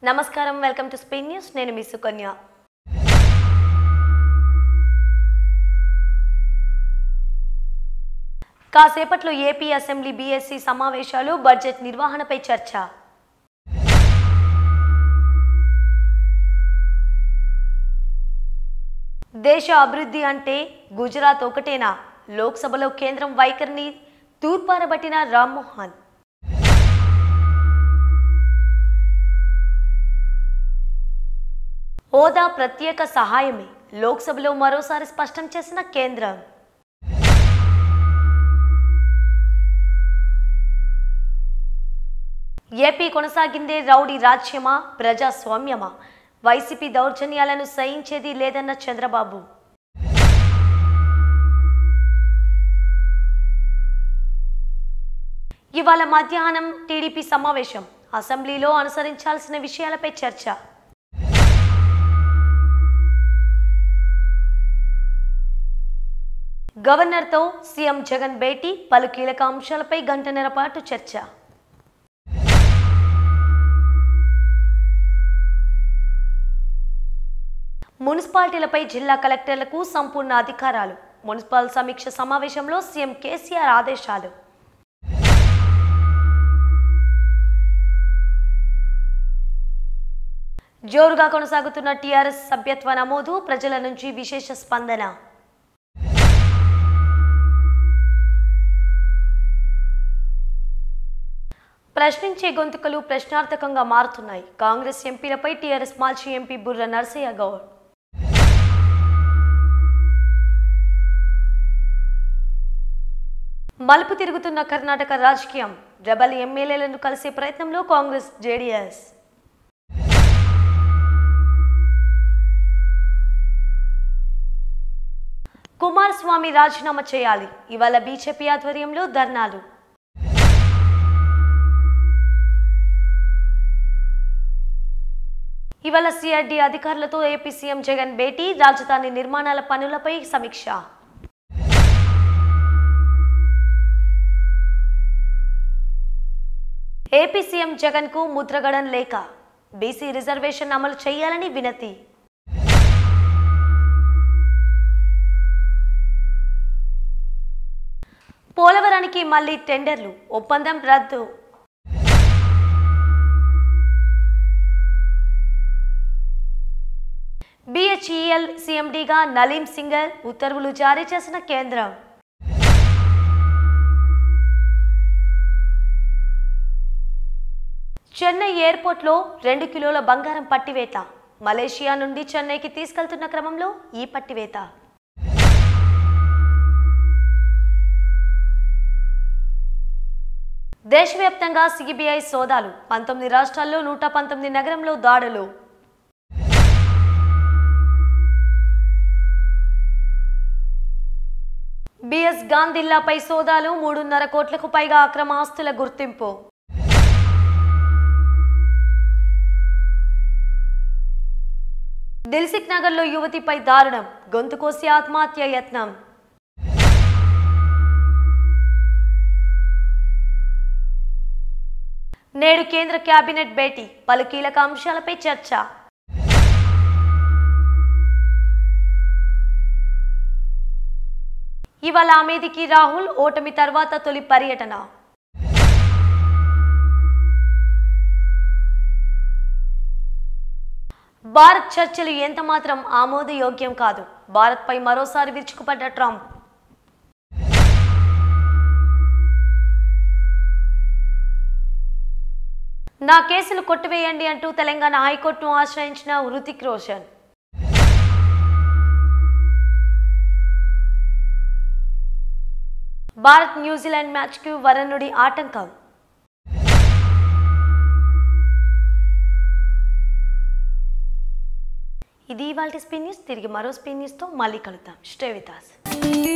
నమస్కారం welcome to Spain news నేను మీ సుకన్య కాసేపట్లో ఏపీ అసెంబ్లీ బీఎస్సీ సమావేశాలు బడ్జెట్ నిర్వహణపై చర్చ దేశ అభివృద్ధి అంటే గుజరాత్ ఒకటేనా లోక్సభలో కేంద్రం వైఖరిని తూర్పారబట్టిన రామ్మోహన్ హోదా ప్రత్యేక సహాయమే లోక్సభలో మరోసారి స్పష్టం చేసిన కేంద్రం ఏపీ కొనసాగిందే రౌడీ రాజ్యమా ప్రజాస్వామ్యమా వైసీపీ దౌర్జన్యాలను సహించేది లేదన్న చంద్రబాబు ఇవాళ మధ్యాహ్నం టీడీపీ సమావేశం అసెంబ్లీలో అనుసరించాల్సిన విషయాలపై చర్చ గవర్నర్తో సీఎం జగన్ భేటీ పలు కీలక అంశాలపై గంటన్నర పాటు చర్చ మున్సిపాలిటీలపై జిల్లా కలెక్టర్లకు సంపూర్ణ అధికారాలు మున్సిపల్ సమీక్ష సమావేశంలో సీఎం కేసీఆర్ ఆదేశాలు జోరుగా కొనసాగుతున్న టీఆర్ఎస్ సభ్యత్వ నమోదు ప్రజల నుంచి విశేష స్పందన ప్రశ్నించే గొంతుకలు ప్రశ్నార్థకంగా మారుతున్నాయి కాంగ్రెస్ ఎంపీలపై టీఆర్ఎస్ మాజీ ఎంపీ బుర్ర నరసయ్య గౌడ్ మలుపు తిరుగుతున్న కర్ణాటక రాజకీయం రెబల్ ఎమ్మెల్యేలను కలిసే ప్రయత్నంలో కాంగ్రెస్ జేడీఎస్ కుమారస్వామి రాజీనామా చేయాలి ఇవాళ బీజేపీ ఆధ్వర్యంలో ధర్నాలు ఇవాళ సిఆర్డీ అధికారులతో ఏపీ సీఎం జగన్ భేటీ రాజధాని నిర్మాణాల పనులపై సమీక్ష ఏపీ సీఎం జగన్ కు ముద్రగడం లేక బీసీ రిజర్వేషన్ అమలు చేయాలని వినతి పోలవరానికి మళ్లీ టెండర్లు ఒప్పందం రద్దు బిహెచ్ఈఎల్ సీఎండీగా నలీం సింగర్ ఉత్తర్వులు జారీ చేసిన కేంద్రం చెన్నై ఎయిర్పోర్ట్లో రెండు కిలోల బంగారం పట్టివేత మలేషియా నుండి చెన్నైకి తీసుకెళ్తున్న క్రమంలో ఈ పట్టివేత దేశవ్యాప్తంగా సిబిఐ సోదాలు పంతొమ్మిది రాష్ట్రాల్లో నూట పంతొమ్మిది నగరంలో దాడులు బిఎస్ గాంధిల్లాపై సోదాలు మూడున్నర కోట్లకు పైగా అక్రమ ఆస్తుల గుర్తింపు దిల్సిక్ నగర్లో యువతిపై దారుణం గొంతు కోసి ఆత్మహత్య యత్నం నేడు కేంద్ర కేబినెట్ భేటీ పలు కీలక అంశాలపై చర్చ ఇవాళ అమేధికి రాహుల్ ఓటమి తర్వాత తొలి పర్యటన భారత్ చర్చలు ఎంత మాత్రం ఆమోదయోగ్యం కాదు భారత్పై మరోసారి విరుచుకుపడ్డ ట్రంప్ నా కేసులు కొట్టివేయండి అంటూ తెలంగాణ హైకోర్టును ఆశ్రయించిన హృతిక్ రోషన్ భారత్ న్యూజిలాండ్ మ్యాచ్కు వరనుడి ఆటంకం ఇది ఇవాళ స్పిన్ న్యూస్ తిరిగి మరో స్పిన్ న్యూస్తో మళ్ళీ కలుద్దాం స్టే విత్ us.